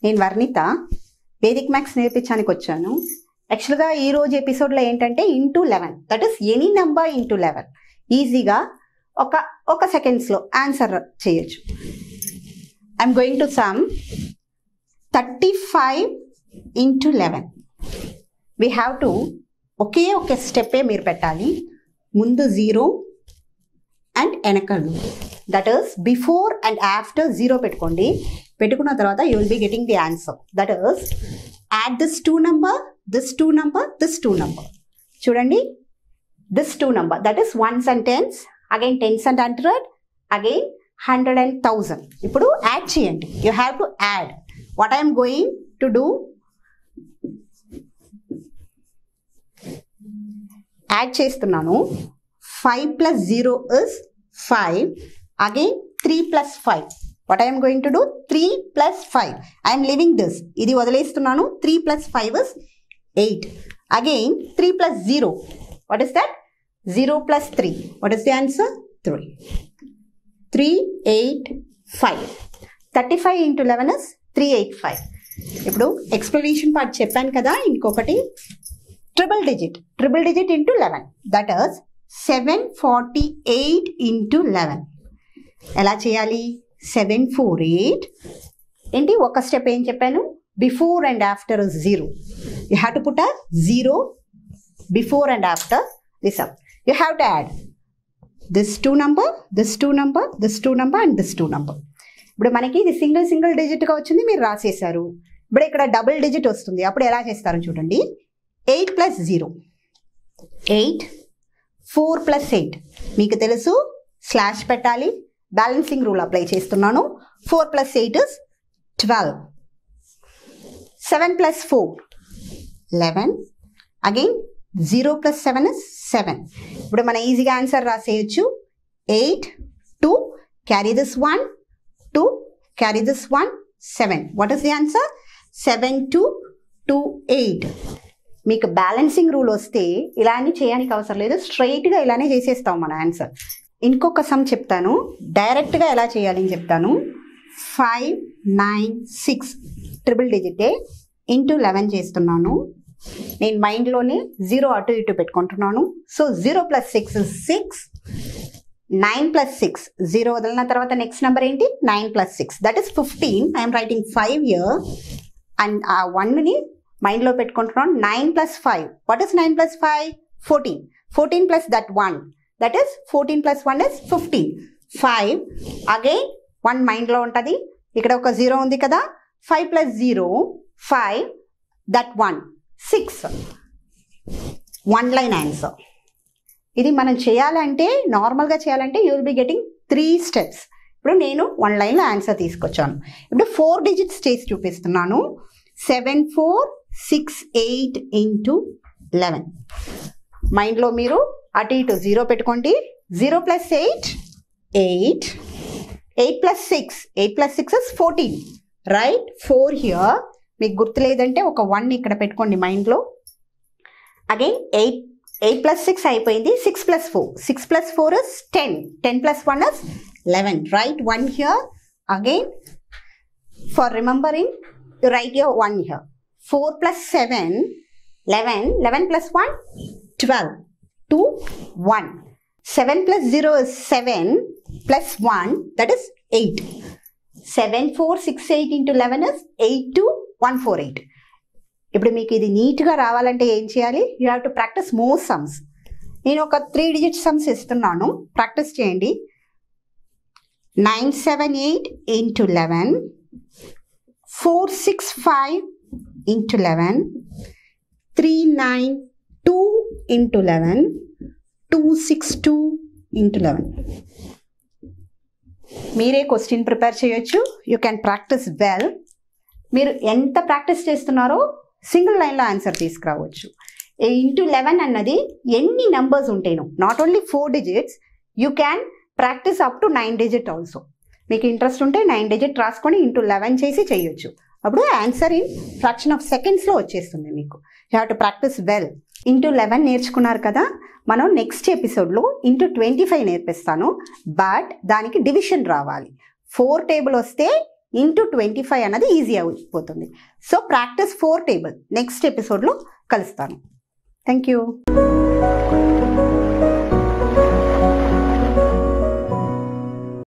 నేను Varnitha Vedic maths నేర్పించడానికి వచ్చాను యాక్చువల్గా ఈ రోజు ఎపిసోడ్లో ఏంటంటే into eleven that is any number into eleven ఈజీగా ఒక ఒక సెకండ్స్లో ఆన్సర్ చేయొచ్చు I'm going to sum thirty five into eleven we have to ఒకే ఒక స్టెప్పే మీరు పెట్టాలి ముందు జీరో అండ్ వెనకలు that is before and after zero పెట్టుకోండి పెట్టుకున్న తర్వాత you will be getting the answer that is add this two number this two number this two number చూడండి this two number that is ones and tens again tens and hundred again hundred and thousand ఇప్పుడు add చేయండి you have to add what I'm going to do add చేస్తున్నాను five plus zero is five again three plus five what I'm going to do three plus five I'm leaving this ఇది వదిలేస్తున్నాను three plus five is eight again three plus zero what is that zero plus three what is the answer three three eight five thirty five into eleven is three eight five ఇప్పుడు explanation part చెప్పాను కదా ఇంకొకటి triple digit triple digit into eleven that is seven forty eight into eleven ఎలా చేయాలి seven four eight ఏంటి ఒక step ఏం చెప్పాను before and after zero you have to put a zero before and after this up you have to add this two number this two number this two number and this two number ఇప్పుడు మనకి ఇది single single డిజిట్గా వచ్చింది మీరు రాసేసారు ఇప్పుడు ఇక్కడ double digit వస్తుంది అప్పుడు ఎలా చేస్తారు చూడండి eight plus zero eight four plus eight మీకు తెలుసు స్లాష్ పెట్టాలి బ్యాలెన్సింగ్ రూల్ అప్లై చేస్తున్నాను four plus eight is twelve seven plus four eleven again zero plus seven is seven ఇప్పుడు మన ఈజీగా ఆన్సర్ రాసేయచ్చు eight two carry this one two carry this one seven what is the answer seven two two eight మీకు balancing rule వస్తే ఇలానే చేయడానికి అవసరం లేదు స్ట్రైట్గా ఇలానే చేసేస్తాం మన ఆన్సర్ ఇంకొక సమ్ చెప్తాను డైరెక్ట్గా ఎలా చేయాలి అని చెప్తాను ఫైవ్ నైన్ సిక్స్ ట్రిపుల్ డిజిటే ఇంటూ లెవెన్ చేస్తున్నాను నేను మైండ్లోనే జీరో అటు ఇటు పెట్టుకుంటున్నాను so zero plus six six nine plus six zero వదిలిన తర్వాత నెక్స్ట్ నెంబర్ ఏంటి nine plus six that is fifteen I'm writing five here and ఆ వన్ని మైండ్లో పెట్టుకుంటున్నాను nine plus five what is nine plus five fourteen fourteen plus that one that is fourteen plus one is fifteen five again one మైండ్లో ఉంటుంది ఇక్కడ ఒక zero ఉంది కదా five plus zero five that one six one line answer ఇది మనం చేయాలంటే నార్మల్గా చేయాలంటే you will be getting three steps ఇప్పుడు నేను వన్ లైన్లో ఆన్సర్ తీసుకొచ్చాను ఇప్పుడు ఫోర్ డిజిట్స్ చేసి చూపిస్తున్నాను seven four six eight into eleven మైండ్లో మీరు అటు ఇటు జీరో పెట్టుకోండి zero plus eight eight eight plus six eight plus six is fourteen right four here మీకు గుర్తులేదంటే ఒక వన్ ఇక్కడ పెట్టుకోండి మైండ్లో again eight eight plus six అయిపోయింది six plus four six plus four is ten ten plus one is eleven right one here again for remembering you right your one here four plus seven eleven eleven plus one twelve two one seven plus zero is seven plus one that is eight seven four six eight into eleven is eight two one four eight ఇప్పుడు మీకు ఇది నీట్గా రావాలంటే ఏం చేయాలి you have to practice more sums నేను ఒక three digit sums ఇస్తున్నాను ప్రాక్టీస్ చేయండి nine seven eight into eleven four six five into eleven three nine two into eleven two six two into eleven మీరే క్వశ్చన్ ప్రిపేర్ చేయొచ్చు you can practice well మీరు ఎంత practice చేస్తున్నారో single లైన్లో answer తీసుకురావచ్చు into eleven అన్నది ఎన్ని numbers ఉంటాయినో not only four digits you can practice up to nine digit also మీకు ఇంట్రెస్ట్ ఉంటే నైన్ డిజిట్ రాసుకొని ఇంటూ లెవెన్ చేసి చేయొచ్చు అప్పుడు ఆన్సర్ ఇన్ ఫ్రాక్షన్ ఆఫ్ సెకండ్స్లో వచ్చేస్తుంది మీకు you have to practice well into eleven నేర్చుకున్నారు కదా మనం నెక్స్ట్ ఎపిసోడ్లో ఇంటూ ట్వంటీ ఫైవ్ నేర్పిస్తాను బట్ దానికి డివిజన్ రావాలి ఫోర్ టేబుల్ వస్తే ఇంటూ ట్వంటీ ఫైవ్ అన్నది ఈజీ అయిపోతుంది so practice four table next ఎపిసోడ్లో కలుస్తాను థ్యాంక్ యూ